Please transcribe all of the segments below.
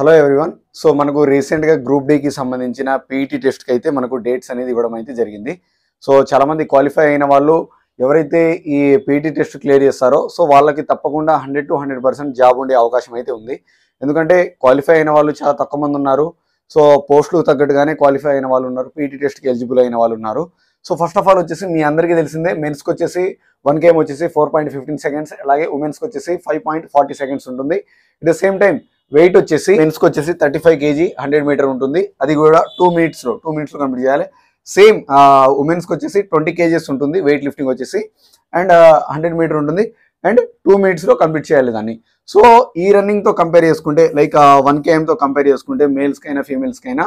hello everyone so మనకు రీసెంట్గా group డీకి సంబంధించిన పీఈటీ టెస్ట్కి అయితే మనకు డేట్స్ అనేది ఇవ్వడం అయితే జరిగింది సో చాలామంది క్వాలిఫై అయిన వాళ్ళు ఎవరైతే ఈ పీఈటీ టెస్ట్ క్లియర్ చేస్తారో సో వాళ్ళకి తప్పకుండా hundred to hundred percent job ఉండే అవకాశం అయితే ఉంది ఎందుకంటే క్వాలిఫై అయిన వాళ్ళు చాలా తక్కువ మంది ఉన్నారు సో పోస్టులకు తగ్గట్టుగానే క్వాలిఫై అయిన వాళ్ళు ఉన్నారు పీఈటీ టెస్ట్కి ఎలిజిబుల్ అయిన వాళ్ళు ఉన్నారు సో ఫస్ట్ ఆఫ్ ఆల్ వచ్చేసి మీ అందరికీ తెలిసిందే మెన్స్కి వచ్చేసి వన్ కేమ్ వచ్చేసి ఫోర్ పాయింట్ ఫిఫ్టీన్ సెకండ్స్ అలాగే ఉమెన్స్కి వచ్చేసి ఫైవ్ పాయింట్ ఫార్టీ సెకండ్స్ ఉంటుంది at the same time weight వచ్చేసి మెన్స్కి వచ్చేసి thirty five KG hundred metre ఉంటుంది అది కూడా టూ మినిట్స్లో టూ మినిట్స్లో కంప్లీట్ చేయాలి సేమ్ ఉమెన్స్కి వచ్చేసి ట్వంటీ కేజెస్ ఉంటుంది వెయిట్ లిఫ్టింగ్ వచ్చేసి అండ్ హండ్రెడ్ మీటర్ ఉంటుంది అండ్ టూ మినిట్స్లో కంప్లీట్ చేయాలి దాన్ని సో ఈ రన్నింగ్తో కంపేర్ చేసుకుంటే లైక్ వన్ కేఎంతో కంపేర్ చేసుకుంటే మేల్స్కైనా ఫీమేల్స్కైనా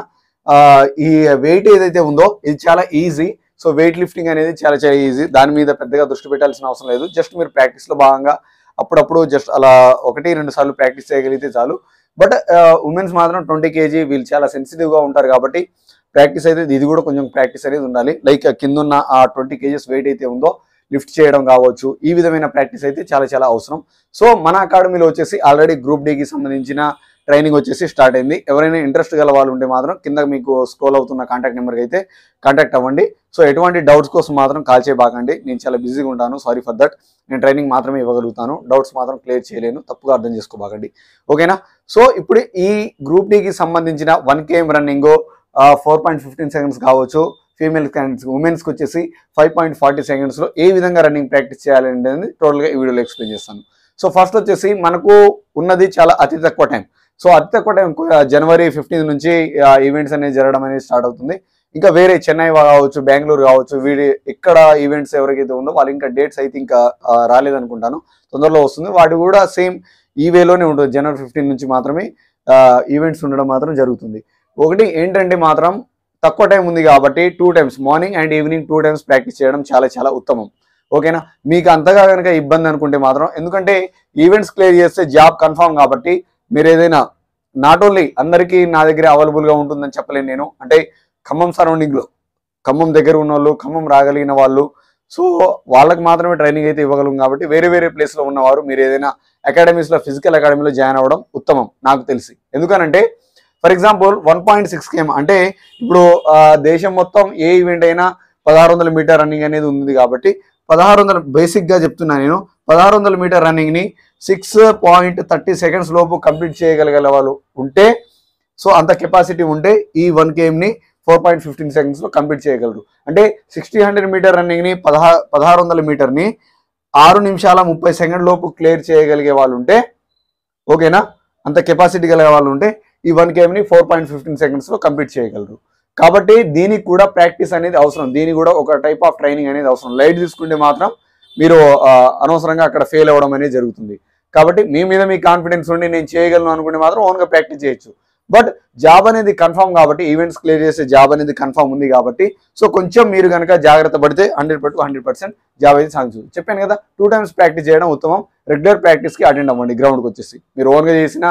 ఈ వెయిట్ ఏదైతే ఉందో ఇది చాలా ఈజీ సో వెయిట్ లిఫ్టింగ్ అనేది చాలా చాలా ఈజీ దాని మీద పెద్దగా దృష్టి పెట్టాల్సిన అవసరం లేదు జస్ట్ మీరు ప్రాక్టీస్లో భాగంగా అప్పుడప్పుడు జస్ట్ అలా ఒకటి రెండు సార్లు ప్రాక్టీస్ చేయగలిగితే చాలు బట్ ఉమెన్స్ మాత్రం ట్వంటీ కేజీ వీళ్ళు చాలా సెన్సిటివ్గా ఉంటారు కాబట్టి ప్రాక్టీస్ అయితే ఇది కూడా కొంచెం ప్రాక్టీస్ అనేది ఉండాలి లైక్ కింద ఉన్న ఆ ట్వంటీ కేజెస్ వెయిట్ అయితే ఉందో లిఫ్ట్ చేయడం కావచ్చు ఈ విధమైన ప్రాక్టీస్ అయితే చాలా చాలా అవసరం సో మన అకాడమీలో వచ్చేసి ఆల్రెడీ గ్రూప్ డీకి సంబంధించిన ట్రైనింగ్ వచ్చేసి స్టార్ట్ అయింది ఎవరైనా ఇంట్రెస్ట్ గల వాళ్ళు ఉంటే మాత్రం కింద మీకు స్క్రోల్ అవుతున్న కాంటాక్ట్ నెంబర్కి అయితే కాంటాక్ట్ అవ్వండి సో ఎటువంటి డౌట్స్ కోసం మాత్రం కాల్ చేయబాకండి నేను చాలా బిజీగా ఉంటాను సారీ ఫర్ దట్ నేను ట్రైనింగ్ మాత్రమే ఇవ్వగలుగుతాను డౌట్స్ మాత్రం క్లియర్ చేయలేను తప్పుగా అర్థం చేసుకోబాకండి ఓకేనా సో ఇప్పుడు ఈ గ్రూప్ డీకి సంబంధించిన one KM running four point fifteen seconds కావచ్చు ఫీమేల్ క్యాండిడేట్స్ ఉమెన్స్కి వచ్చేసి ఫైవ్ పాయింట్ ఫార్టీ సెకండ్స్లో ఏ విధంగా రన్నింగ్ ప్రాక్టీస్ చేయాలి అనేది టోటల్గా ఈ వీడియోలో ఎక్స్ప్లెయిన్ చేస్తాను సో ఫస్ట్ వచ్చేసి మనకు ఉన్నది చాలా అతి తక్కువ టైం సో అతి తక్కువ టైం జనవరి ఫిఫ్టీన్త్ నుంచి ఈవెంట్స్ అనేది జరగడం అనేది స్టార్ట్ అవుతుంది ఇంకా వేరే చెన్నై కావచ్చు బెంగళూరు కావచ్చు వీడి ఎక్కడ ఈవెంట్స్ ఎవరికైతే ఉందో వాళ్ళు ఇంకా డేట్స్ అయితే ఇంకా ఆ, రాలేదనుకుంటాను తొందరలో వస్తుంది వాటి కూడా సేమ్ ఈ వేలోనే ఉంటుంది జనవరి ఫిఫ్టీన్ నుంచి మాత్రమే ఈవెంట్స్ ఉండడం మాత్రం జరుగుతుంది ఒకటి ఏంటంటే మాత్రం తక్కువ టైం ఉంది కాబట్టి two times morning and evening two times practice చేయడం చాలా చాలా ఉత్తమం ఓకేనా మీకు అంతగా కనుక ఇబ్బంది అనుకుంటే మాత్రం ఎందుకంటే ఈవెంట్స్ క్లియర్ చేస్తే జాబ్ కన్ఫామ్ కాబట్టి మీరు ఏదైనా నాట్ ఓన్లీ అందరికీ నా దగ్గర అవైలబుల్గా ఉంటుందని చెప్పలేను నేను అంటే ఖమ్మం సరౌండింగ్లో ఖమ్మం దగ్గర ఉన్న వాళ్ళు ఖమ్మం రాగలిగిన వాళ్ళు సో వాళ్ళకి మాత్రమే ట్రైనింగ్ అయితే ఇవ్వగలం కాబట్టి వేరే వేరే ప్లేస్లో ఉన్నవారు మీరు ఏదైనా అకాడమీస్లో ఫిజికల్ అకాడమీలో జాయిన్ అవ్వడం ఉత్తమం నాకు తెలిసి ఎందుకనంటే for example one point six KM అంటే ఇప్పుడు ఆ, దేశం మొత్తం ఏ ఈవెంట్ అయినా పదహారు వందల మీటర్ రన్నింగ్ అనేది ఉంది కాబట్టి పదహారు వందల బేసిక్గా చెప్తున్నా నేను పదహారు వందల మీటర్ రన్నింగ్ని సిక్స్ పాయింట్ థర్టీ సెకండ్స్ లోపు కంప్లీట్ చేయగలిగే వాళ్ళు ఉంటే సో అంత కెపాసిటీ ఉంటే ఈ వన్ కేఎంని ఫోర్ పాయింట్ ఫిఫ్టీన్ సెకండ్స్లో కంప్లీట్ చేయగలరు అంటే సిక్స్టీ హండ్రెడ్ మీటర్ రన్నింగ్ని పదహా పదహారు వందల మీటర్ని ఆరు నిమిషాల ముప్పై సెకండ్ లోపు క్లియర్ చేయగలిగే వాళ్ళు ఉంటే ఓకేనా అంత కెపాసిటీ కలిగే వాళ్ళు ఉంటే ఈ వన్ కేఎంని ఫోర్ పాయింట్ ఫిఫ్టీన్ సెకండ్స్లో కంప్లీట్ చేయగలరు కాబట్టి దీనికి కూడా ప్రాక్టీస్ అనేది అవసరం దీనికి కూడా ఒక టైప్ ఆఫ్ ట్రైనింగ్ అనేది అవసరం లైట్ తీసుకుంటే మాత్రం మీరు ఆ, అనవసరంగా అక్కడ ఫెయిల్ అవ్వడం అనేది జరుగుతుంది కాబట్టి మీ మీద మీ కాన్ఫిడెన్స్ ఉండి నేను చేయగలను అనుకుంటే మాత్రం ఓన్గా ప్రాక్టీస్ చేయొచ్చు బట్ జాబ్ అనేది కన్ఫర్మ్ కాబట్టి ఈవెంట్స్ క్లియర్ చేసే జాబ్ అనేది కన్ఫర్మ్ ఉంది కాబట్టి సో కొంచెం మీరు కనుక జాగ్రత్త పడితే హండ్రెడ్ పట్టు హండ్రెడ్ పర్సెంట్ జాబ్ అయితే సాగుతుంది చెప్పాను కదా టూ టైమ్స్ ప్రాక్టీస్ చేయడం ఉత్తమం రెగ్యులర్ ప్రాక్టీస్కి అటెండ్ అవ్వండి గ్రౌండ్కి వచ్చేసి మీరు ఓన్గా చేసిన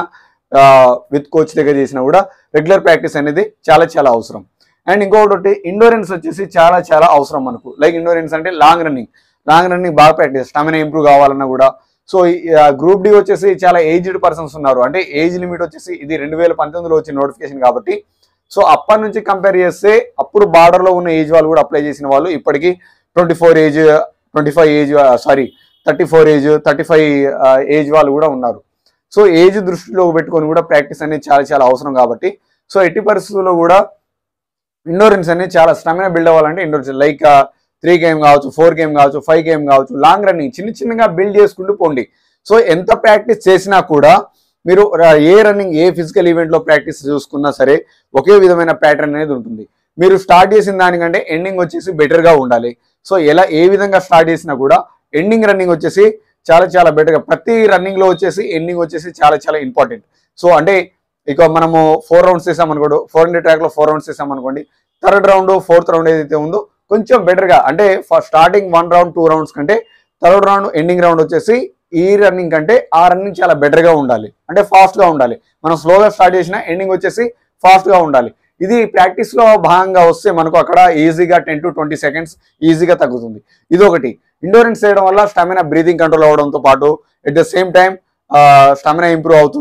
విత్ కోచ్ దగ్గర చేసినా కూడా రెగ్యులర్ ప్రాక్టీస్ అనేది చాలా చాలా అవసరం అండ్ ఇంకొకటి ఇండోరెన్స్ వచ్చేసి చాలా చాలా అవసరం మనకు లైక్ ఇండోరెన్స్ అంటే లాంగ్ రన్నింగ్ లాంగ్ రన్నింగ్ బాగా ప్రాక్టీస్ స్టామినా ఇంప్రూవ్ కావాలన్నా కూడా సో గ్రూప్ డి వచ్చేసి చాలా ఏజ్డ్ పర్సన్స్ ఉన్నారు అంటే ఏజ్ లిమిట్ వచ్చేసి ఇది రెండు వేల పంతొమ్మిదిలో వచ్చిన నోటిఫికేషన్ కాబట్టి సో అప్పటి నుంచి కంపేర్ చేస్తే అప్పుడు బార్డర్లో ఉన్న ఏజ్ వాళ్ళు కూడా అప్లై చేసిన వాళ్ళు ఇప్పటికీ twenty four age twenty five age sorry thirty four age thirty five age వాళ్ళు కూడా ఉన్నారు సో ఏజ్ దృష్టిలో పెట్టుకొని కూడా ప్రాక్టీస్ అనేది చాలా చాలా అవసరం కాబట్టి సో ఎట్టి పరిస్థితుల్లో కూడా ఇండోరెన్స్ అనేది చాలా స్టమినా బిల్డ్ అవ్వాలంటే ఇండోరెన్స్ లైక్ త్రీ గేమ్ కావచ్చు ఫోర్ గేమ్ కావచ్చు ఫైవ్ గేమ్ కావచ్చు లాంగ్ రన్నింగ్ చిన్న చిన్నగా బిల్డ్ చేసుకుంటూ పోండి సో ఎంత ప్రాక్టీస్ చేసినా కూడా మీరు ర- ఏ రన్నింగ్ ఏ ఫిజికల్ ఈవెంట్లో ప్రాక్టీస్ చూసుకున్నా సరే ఒకే విధమైన ప్యాటర్న్ అనేది ఉంటుంది మీరు స్టార్ట్ చేసిన దానికంటే ఎండింగ్ వచ్చేసి బెటర్గా ఉండాలి సో ఎలా ఏ విధంగా స్టార్ట్ చేసినా కూడా ఎండింగ్ రన్నింగ్ వచ్చేసి చాలా చాలా బెటర్గా ప్రతి రన్నింగ్లో వచ్చేసి ఎండింగ్ వచ్చేసి చాలా చాలా ఇంపార్టెంట్ సో అంటే ఇక మనము ఫోర్ రౌండ్స్ చేసామనుకోండి ఫోర్ హండ్రెడ్ ట్రాక్లో ఫోర్ రౌండ్స్ చేసామనుకోండి థర్డ్ రౌండ్ ఫోర్త్ రౌండ్ ఏదైతే ఉందో కొంచెం బెటర్గా అంటే for starting one round two rounds కంటే థర్డ్ రౌండ్ ఎండింగ్ రౌండ్ వచ్చేసి ఈ రన్నింగ్ కంటే ఆ రన్నింగ్ చాలా బెటర్గా ఉండాలి అంటే ఫాస్ట్గా ఉండాలి మనం స్లోగా స్టార్ట్ చేసిన ఎండింగ్ వచ్చేసి ఫాస్ట్గా ఉండాలి ఇది ప్రాక్టీస్లో భాగంగా వస్తే మనకు అక్కడ ఈజీగా టెన్ టు ట్వంటీ సెకండ్స్ ఈజీగా తగ్గుతుంది ఇది ఒకటి ఇండోరెన్స్ చేయడం వల్ల స్టామినా బ్రీతింగ్ కంట్రోల్ అవ్వడంతో పాటు at the same time stamina improve అవుతుంది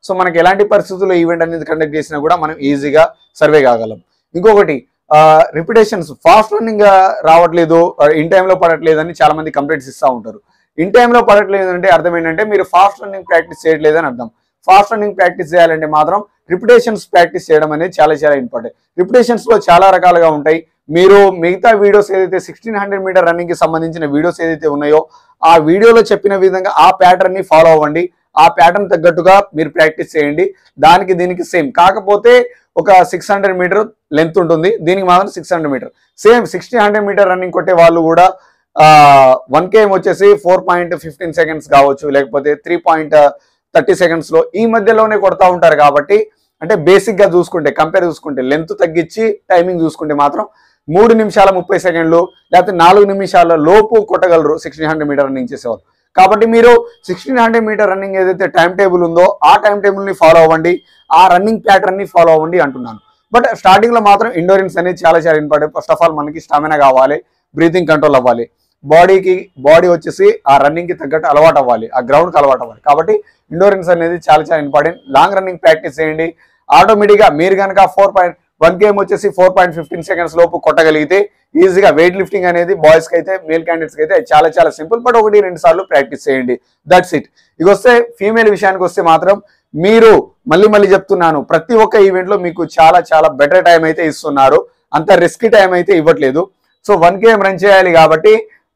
సో మనకి ఎలాంటి పరిస్థితుల్లో ఈవెంట్ అనేది కండక్ట్ చేసినా కూడా మనం ఈజీగా సర్వే కాగలం ఇంకొకటి రిపిటేషన్స్ ఫాస్ట్ రన్నింగ్ రావట్లేదు ఇన్ టైంలో పడట్లేదు అని చాలా మంది కంప్లైంట్స్ ఇస్తూ ఉంటారు ఇన్ టైంలో పడట్లేదు అంటే అర్థం ఏంటంటే మీరు ఫాస్ట్ రన్నింగ్ ప్రాక్టీస్ చేయట్లేదు అని అర్థం ఫాస్ట్ రన్నింగ్ ప్రాక్టీస్ చేయాలంటే మాత్రం రిపిటేషన్స్ ప్రాక్టీస్ చేయడం అనేది చాలా చాలా ఇంపార్టెంట్ రిపిటేషన్స్ లో చాలా రకాలుగా ఉంటాయి మీరు మిగతా వీడియోస్ ఏదైతే సిక్స్టీన్ హండ్రెడ్ మీటర్ రన్నింగ్ కి సంబంధించిన వీడియోస్ ఏదైతే ఉన్నాయో ఆ వీడియోలో చెప్పిన విధంగా ఆ ప్యాటర్న్ ని ఫాలో అవ్వండి ఆ ప్యాటర్న్ తగ్గట్టుగా మీరు ప్రాక్టీస్ చేయండి దానికి దీనికి సేమ్ కాకపోతే ఒక సిక్స్ హండ్రెడ్ మీటర్ లెంత్ ఉంటుంది దీనికి మాత్రం six hundred metre same sixty hundred metre running కొట్టే వాళ్ళు కూడా వన్ కేఎం వచ్చేసి ఫోర్ పాయింట్ ఫిఫ్టీన్ సెకండ్స్ కావచ్చు లేకపోతే త్రీ పాయింట్ థర్టీ సెకండ్స్ లో ఈ మధ్యలోనే కొడతా ఉంటారు కాబట్టి అంటే బేసిక్ గా చూసుకుంటే కంపేర్ చూసుకుంటే లెంత్ తగ్గించి టైమింగ్ చూసుకుంటే మాత్రం మూడు నిమిషాల ముప్పై సెకండ్లు లేకపోతే నాలుగు నిమిషాల లోపు కొట్టగలరు సిక్స్టీన్ హండ్రెడ్ మీటర్ రన్నింగ్ చేసేవాళ్ళు కాబట్టి మీరు సిక్స్టీన్ హండ్రెడ్ మీటర్ రన్నింగ్ ఏదైతే టైం టేబుల్ ఉందో ఆ టైం టేబుల్ ని ఫాలో అవ్వండి ఆ రన్నింగ్ ప్యాటర్న్ ని ఫాలో అవ్వండి అంటున్నాను బట్ స్టార్టింగ్ లో మాత్రం ఇండోరెన్స్ అనేది చాలా చాలా ఇంపార్టెంట్ ఫస్ట్ ఆఫ్ ఆల్ మనకి స్టామినా కావాలి బ్రీతింగ్ కంట్రోల్ అవ్వాలి బాడీకి బాడీ వచ్చేసి ఆ రన్నింగ్ కి తగ్గట్టు అలవాటు అవ్వాలి ఆ గ్రౌండ్ కి అలవాటు అవ్వాలి కాబట్టి ఇండోరెన్స్ అనేది చాలా చాలా ఇంపార్టెంట్ లాంగ్ రన్నింగ్ ప్రాక్టీస్ చేయండి ఆటోమేటిక్ గా మీరు కనుక ఫోర్ పాయింట్ వన్ గేమ్ వచ్చేసి ఫోర్ పాయింట్ ఫిఫ్టీన్ సెకండ్స్ లోపు కొట్టగలిగితే ఈజీగా వెయిట్ లిఫ్టింగ్ అనేది బాయ్స్ కి అయితే మేల్ క్యాండిడేట్స్ కి అయితే చాలా చాలా సింపుల్ బట్ ఒకటి రెండు సార్లు ప్రాక్టీస్ చేయండి దట్స్ ఇట్ ఇక వస్తే ఫీమేల్ విషయానికి వస్తే మాత్రం మీరు మళ్ళీ మళ్ళీ చెప్తున్నాను ప్రతి ఒక్క ఈవెంట్ లో మీకు చాలా చాలా బెటర్ టైం అయితే ఇస్తున్నారు అంత రిస్క్ టైం అయితే ఇవ్వట్లేదు సో వన్ కేఎం రన్ చేయాలి కాబట్టి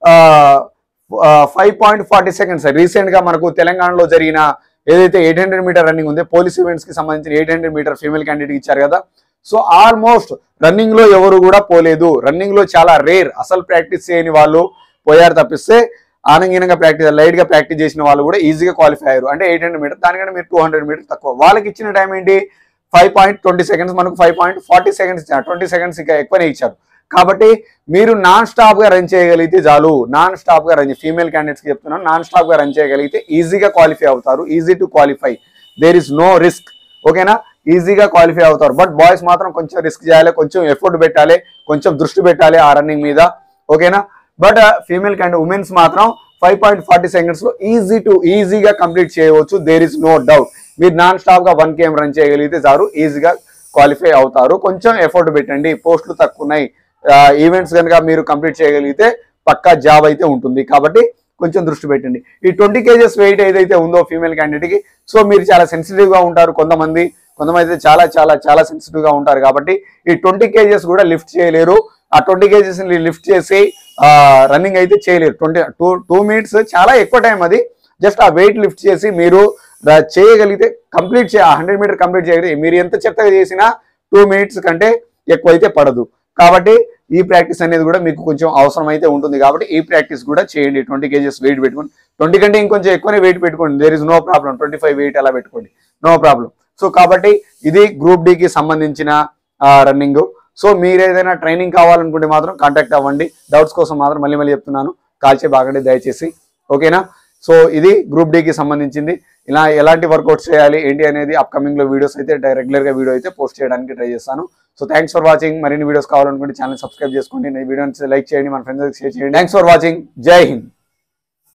five point forty seconds recent గా మనకు తెలంగాణలో జరిగిన ఏదైతే ఎయిట్ హండ్రెడ్ మీటర్ రన్నింగ్ ఉందో పోలీస్ ఈవెంట్స్ కి సంబంధించిన eight hundred metre female candidate ఇచ్చారు కదా సో ఆల్మోస్ట్ రన్నింగ్ లో ఎవరు కూడా పోలేదు రన్నింగ్ లో చాలా రేర్ అసలు ప్రాక్టీస్ చేయని వాళ్ళు పోయారు తప్పిస్తే ఆనంగీనంగా ప్రాక్టీస్ లైట్ గా ప్రాక్టీస్ చేసిన వాళ్ళు కూడా ఈజీగా క్వాలిఫై అయ్యారు అంటే ఎయిట్ హండ్రెడ్ మీటర్ దానికంటే మీరు టూ హండ్రెడ్ మీటర్ తక్కువ వాళ్ళకి ఇచ్చిన టైం ఏంటి ఫైవ్ పాయింట్ ట్వంటీ సెకండ్స్ మనకు ఫైవ్ పాయింట్ ఫార్టీ సెకండ్స్ ఇచ్చారు ట్వంటీ సెకండ్స్ ఇంకా ఎక్కువనే ఇచ్చారు కాబట్టి మీరు నాన్ స్టాప్ గా రన్ చేయగలిగితే చాలు నాన్ స్టాప్ గా రన్ ఫీమేల్ క్యాండిడేట్స్ కి చెప్తున్నాను నాన్ స్టాప్ గా రన్ చేయగలిగితే ఈజీగా క్వాలిఫై అవుతారు easy to qualify there is no risk ఓకేనా ఈజీగా క్వాలిఫై అవుతారు బట్ బాయ్స్ మాత్రం కొంచెం రిస్క్ చేయాలి కొంచెం ఎఫర్ట్ పెట్టాలి కొంచెం దృష్టి పెట్టాలి ఆ రన్నింగ్ మీద ఓకేనా బట్ ఫీమేల్ క్యాండ్ ఉమెన్స్ మాత్రం ఫైవ్ పాయింట్ ఫార్టీ సెకండ్స్ లో ఈజీ టు ఈజీగా కంప్లీట్ చేయవచ్చు దేర్ ఇస్ నో డౌట్ మీరు నాన్ స్టాప్ గా వన్ కేఎం రన్ చేయగలిగితే చాలు ఈజీగా క్వాలిఫై అవుతారు కొంచెం ఎఫర్ట్ పెట్టండి పోస్టులు తక్కువ ఉన్నాయి ఈవెంట్స్ కనుక మీరు కంప్లీట్ చేయగలిగితే పక్కా జాబ్ అయితే ఉంటుంది కాబట్టి కొంచెం దృష్టి పెట్టండి ఈ ట్వంటీ కేజెస్ వెయిట్ ఏదైతే ఉందో ఫీమేల్ క్యాండిడేట్ కి సో మీరు చాలా సెన్సిటివ్ గా ఉంటారు కొంతమంది కొంతమంది అయితే చాలా చాలా చాలా సెన్సిటివ్ గా ఉంటారు కాబట్టి ఈ ట్వంటీ కేజెస్ కూడా లిఫ్ట్ చేయలేరు ఆ ట్వంటీ కేజెస్ ని లిఫ్ట్ చేసి రన్నింగ్ అయితే చేయలేరు ట్వంటీ టూ టూ మినిట్స్ చాలా ఎక్కువ టైం అది జస్ట్ ఆ వెయిట్ లిఫ్ట్ చేసి మీరు ర- చేయగలిగితే కంప్లీట్ చే హండ్రెడ్ మీటర్ కంప్లీట్ చేయగలిగితే మీరు ఎంత చెత్తగా చేసినా టూ మినిట్స్ కంటే ఎక్కువ అయితే పడదు కాబట్టి ఈ ప్రాక్టీస్ అనేది కూడా మీకు కొంచెం అవసరం అయితే ఉంటుంది కాబట్టి ఈ ప్రాక్టీస్ కూడా చేయండి ట్వంటీ కేజెస్ వెయిట్ పెట్టుకోండి ట్వంటీ కంటే ఇంకొంచెం ఎక్కువనే వెయిట్ పెట్టుకోండి there is no problem twenty five weight అలా పెట్టుకోండి నో ప్రాబ్లం సో కాబట్టి ఇది గ్రూప్ డికి సంబంధించిన రన్నింగ్ సో మీరు ఏదైనా ట్రైనింగ్ కావాలనుకుంటే మాత్రం కాంటాక్ట్ అవ్వండి డౌట్స్ కోసం మాత్రం మళ్ళీ మళ్ళీ చెప్తున్నాను కాల్చే బాగండి దయచేసి ఓకేనా సో ఇది గ్రూప్ డికి సంబంధించింది ఇలా ఎలాంటి వర్కౌట్స్ చేయాలి ఏంటి అనేది అప్కమింగ్ లో వీడియోస్ అయితే రెగ్యులర్ గా వీడియో అయితే పోస్ట్ చేయడానికి ట్రై చేస్తాను సో థ్యాంక్స్ ఫర్ వాచింగ్ మరిన్ని వీడియోస్ కావాలనుకుంటే ఛానల్ సబ్స్క్రైబ్ చేసుకోండి ఈ వీడియోని లైక్ చేయండి మన ఫ్రెండ్స్ షేర్ చేయండి thanks for watching Jai Hind